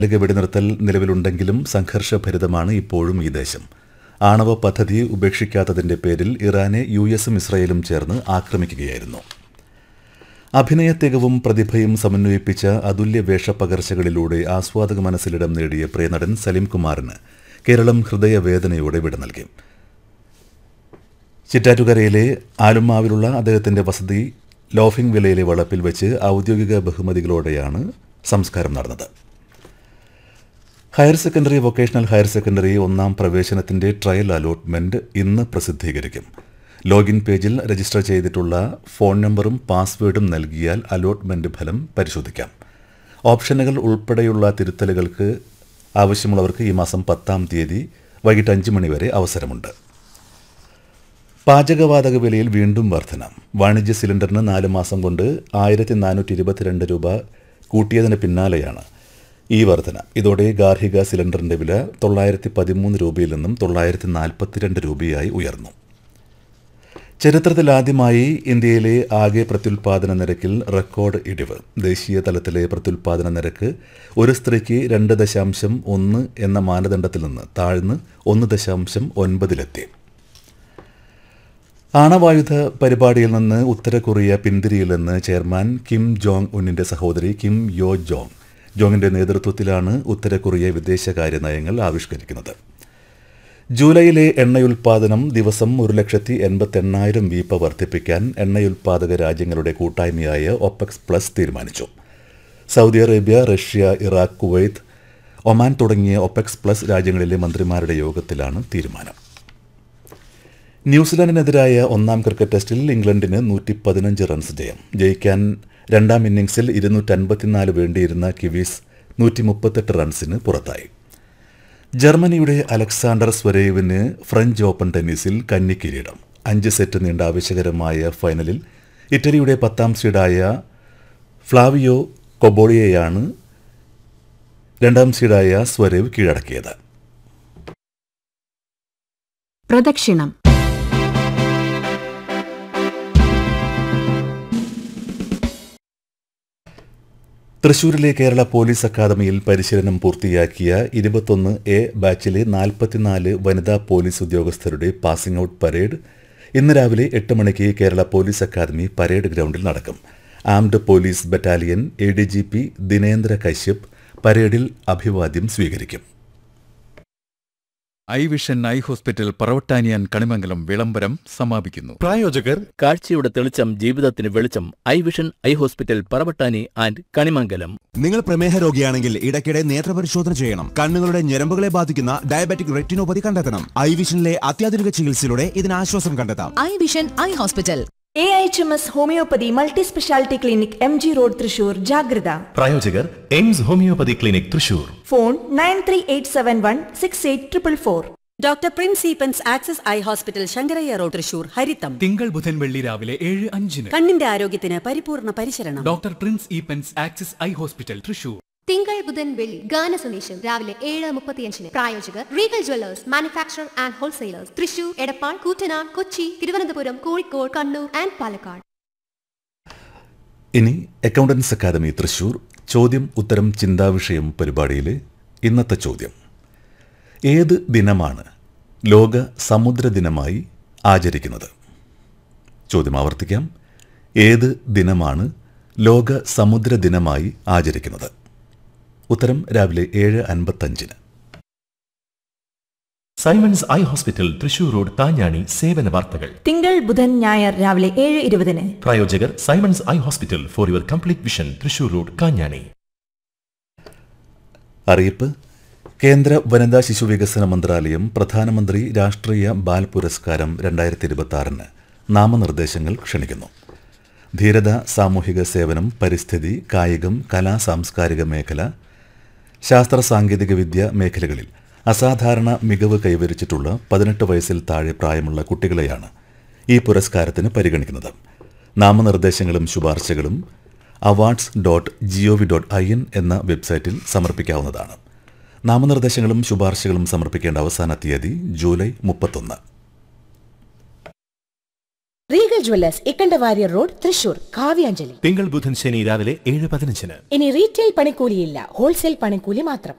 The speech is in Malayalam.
താൽക്കാലിക വെടിനിർത്തൽ നിലവിലുണ്ടെങ്കിലും സംഘർഷഭരിതമാണ് ഇപ്പോഴും ഈ ദേശം ആണവ പദ്ധതി ഉപേക്ഷിക്കാത്തതിന്റെ പേരിൽ ഇറാനെ യു എസും ഇസ്രയേലും ചേർന്ന് ആക്രമിക്കുകയായിരുന്നു അഭിനയ തികവും പ്രതിഭയും സമന്വയിപ്പിച്ച അതുല്യ വേഷപ്പകർച്ചകളിലൂടെ ആസ്വാദക മനസ്സിലിടം നേടിയ പ്രിയനടൻ സലീം കുമാറിന് കേരളം ഹൃദയവേദനയോടെ വിട നൽകി ചിറ്റാറ്റുകരയിലെ ആലുമാവിലുള്ള അദ്ദേഹത്തിന്റെ വസതി ലോഫിംഗ് വിലയിലെ വളപ്പിൽ വെച്ച് ഔദ്യോഗിക ബഹുമതികളോടെയാണ് സംസ്കാരം നടന്നത് higher secondary vocational higher secondary ഒന്നാം പ്രവേശനത്തിന്റെ ട്രയൽ അലോട്ട്മെന്റ് ഇന്ന് പ്രസിദ്ധീകരിക്കും ലോഗിൻ പേജിൽ രജിസ്റ്റർ ചെയ്തിട്ടുള്ള ഫോൺ നമ്പറും പാസ്വേഡും നൽകിയാൽ അലോട്ട്മെന്റ് ഫലം പരിശോധിക്കാം ഓപ്ഷനുകൾ ഉൾപ്പെടെയുള്ള തിരുത്തലുകൾക്ക് ആവശ്യമുള്ളവർക്ക് ഈ മാസം പത്താം തീയതി വൈകിട്ട് അഞ്ച് മണിവരെ അവസരമുണ്ട് പാചകവാതക വിലയിൽ വീണ്ടും വർധന വാണിജ്യ സിലിണ്ടറിന് നാല് മാസം കൊണ്ട് ആയിരത്തി നാനൂറ്റി ഇരുപത്തിരണ്ട് രൂപ കൂട്ടിയതിന് പിന്നാലെയാണ് ഈ വർധന ഇതോടെ ഗാർഹിക സിലിണ്ടറിന്റെ വില തൊള്ളായിരത്തി പതിമൂന്ന് രൂപയിൽ നിന്നും തൊള്ളായിരത്തി നാൽപ്പത്തിരണ്ട് രൂപയായി ഉയർന്നു ചരിത്രത്തിൽ ആദ്യമായി ഇന്ത്യയിലെ ആകെ പ്രത്യുൽപാദന നിരക്കിൽ റെക്കോർഡ് ഇടിവ് ദേശീയ തലത്തിലെ പ്രത്യുൽപാദന നിരക്ക് ഒരു സ്ത്രീക്ക് രണ്ട് ദശാംശം ഒന്ന് എന്ന മാനദണ്ഡത്തിൽ നിന്ന് താഴ്ന്ന് ഒന്ന് ദശാംശം ഒൻപതിലെത്തി ആണവായുധ പരിപാടിയിൽ നിന്ന് ഉത്തര കൊറിയ പിന്തിരിയില്ലെന്ന് ചെയർമാൻ കിം ജോങ് ഉന്നിന്റെ സഹോദരി കിം യോ ജോങ് ജോങ്ങിന്റെ നേതൃത്വത്തിലാണ് ഉത്തര കൊറിയ വിദേശകാര്യ നയങ്ങൾ ആവിഷ്കരിക്കുന്നത് ജൂലൈയിലെ എണ്ണയുൽപാദനം ദിവസം ഒരു ലക്ഷത്തി എൺപത്തി എണ്ണായിരം വീപ്പ വർദ്ധിപ്പിക്കാൻ എണ്ണയുൽപാദക രാജ്യങ്ങളുടെ കൂട്ടായ്മയായ ഒപെക്സ് പ്ലസ് തീരുമാനിച്ചു Saudi Arabia Russia Iraq Kuwait Oman തുടങ്ങിയ ഒപെക്സ് പ്ലസ് രാജ്യങ്ങളിലെ മന്ത്രിമാരുടെ യോഗത്തിലാണ് തീരുമാനം ന്യൂസിലാൻഡിനെതിരായ ഒന്നാം ക്രിക്കറ്റ് ടെസ്റ്റിൽ ഇംഗ്ലണ്ടിന് നൂറ്റി പതിനഞ്ച് റൺസ് ജയം ജയിക്കാൻ രണ്ടാം ഇന്നിംഗ്സിൽ ഇരുന്നൂറ്റൻപത്തിനാല് വേണ്ടിയിരുന്ന കിവീസ് നൂറ്റി മുപ്പത്തെട്ട് റൺസിന് പുറത്തായി ജർമ്മനിയുടെ അലക്സാണ്ടർ സ്വരേവിന് ഫ്രഞ്ച് ഓപ്പൺ ടെന്നീസിൽ കന്നി കിരീടം അഞ്ച് സെറ്റ് നീണ്ട ആവശ്യകരമായ ഫൈനലിൽ ഇറ്റലിയുടെ പത്താം സീഡായ ഫ്ലാവിയോ കൊബോളിയെയാണ് രണ്ടാം സീഡായ സ്വരേവ് കീഴടക്കിയത് പ്രദക്ഷിണം തൃശൂരിലെ കേരള പോലീസ് അക്കാദമിയിൽ പരിശീലനം പൂർത്തിയാക്കിയ ഇരുപത്തൊന്ന് എ ബാച്ചിലെ നാൽപ്പത്തിനാല് വനിതാ പോലീസ് ഉദ്യോഗസ്ഥരുടെ പാസിംഗ് ഔട്ട് പരേഡ് ഇന്ന് രാവിലെ എട്ട് മണിക്ക് കേരള പോലീസ് അക്കാദമി പരേഡ് ഗ്രൗണ്ടിൽ നടക്കും armed police battalion A D G P Dinendra Kashyap പരേഡിൽ അഭിവാദ്യം സ്വീകരിക്കും ഐ വിഷൻ ഐ ഹോസ്പിറ്റൽ പറവട്ടാനിയാൻ കണിമംഗലം വിളംബരം സമാപിക്കുന്നു പ്രായോജകർ കാഴ്ചയുടെ തെളിച്ചം ജീവിതത്തിന് വെളിച്ചം eye vision eye hospital Paravattani and Kanimangalam നിങ്ങൾ പ്രമേഹ രോഗിയാണെങ്കിൽ ഇടയ്ക്കിടെ നേത്രപരിശോധന ചെയ്യണം കണ്ണുകളുടെ ഞരമ്പുകളെ ബാധിക്കുന്ന ഡയബറ്റിക് റെറ്റിനോപ്പതി കണ്ടെത്തണം ഐ വിഷനിലെ അത്യാധുനിക ചികിത്സയിലൂടെ ഇതിന് ആശ്വാസം കണ്ടെത്താം eye vision eye hospital A H M S homoeopathy multi speciality clinic M G road Thrissur ജാഗ്രത പ്രായോജകർ Aims homoeopathy clinic Thrissur phone nine three eight seven one six eight triple four doctor Prince Eapen's access eye hospital Shankaraiah road Thrissur ഹരിത്തം തിങ്കൾ ബുധൻ വെള്ളി രാവിലെ ഏഴ് അഞ്ചിന് കണ്ണിന്റെ ആരോഗ്യത്തിന് പരിപൂർണ പരിശരണം doctor Prince Eapen's axis eye hospital Thrissur തിങ്കൾ ബുധൻ വെള്ളി ഗാന സന്ദേശം രാവിലെ ഏഴ് മുപ്പത്തിയഞ്ചിന് പ്രായോജകർ Regal jewellers manufacture and wholesalers Thrissur Edappal Koottanad Kochi Thiruvananthapuram Kozhikode Kannur and Palakkad ഇനി അക്കൗണ്ടൻസ് അക്കാദമി തൃശൂർ ചോദ്യം ഉത്തരം ചിന്താവിഷയം പരിപാടിയിലെ ഇന്നത്തെ ചോദ്യം ഏത് ദിനമാണ് ലോക സമുദ്ര ദിനമായി ആചരിക്കുന്നത് ചോദ്യം ആവർത്തിക്കാം ഏത് ദിനമാണ് ലോക സമുദ്ര ദിനമായി ആചരിക്കുന്നത് ഉത്തരം രാവിലെ ഏഴ് അൻപത്തഞ്ചിന് Simon's eye hospital Thrissur road താഞ്ഞാണി സേവന വാർത്തകൾ തിങ്കൾ ബുധൻ ഞായർ രാവിലെ ഏഴ് ഇരുപതിന് പ്രായോജകർ Simon's eye hospital for your complete vision Thrissur road Kanjani അറിയിപ്പ് കേന്ദ്ര വനിതാ ശിശു വികസന മന്ത്രാലയം പ്രധാനമന്ത്രി രാഷ്ട്രീയ ബാൽ പുരസ്കാരം രണ്ടായിരത്തി ഇരുപത്തി ആറിന് നാമനിർദ്ദേശങ്ങൾ ക്ഷണിക്കുന്നു ധീരത സാമൂഹിക സേവനം പരിസ്ഥിതി കായികം കലാ സാംസ്കാരിക മേഖല ശാസ്ത്ര സാങ്കേതിക വിദ്യ മേഖലകളിൽ അസാധാരണ മികവ് കൈവരിച്ചിട്ടുള്ള പതിനെട്ട് വയസ്സിൽ താഴെ പ്രായമുള്ള കുട്ടികളെയാണ് ഈ പുരസ്കാരത്തിന് പരിഗണിക്കുന്നത് നാമനിർദ്ദേശങ്ങളും ശുപാർശകളും awards dot G O V dot I N എന്ന വെബ്സൈറ്റിൽ സമർപ്പിക്കാവുന്നതാണ് നാമനിർദ്ദേശങ്ങളും ശുപാർശകളും സമർപ്പിക്കേണ്ട അവസാന തീയതി ജൂലൈ മുപ്പത്തൊന്ന് Regal jewellers Ikkanda Warrier road Thrissur Kavyanjali തിങ്കൾ ബുധൻ ശനി രാവിലെ ഏഴ് പതിനഞ്ചിന് ഇനി റീറ്റെയിൽ പണിക്കൂലിയില്ല ഹോൾസെയിൽ പണിക്കൂലി മാത്രം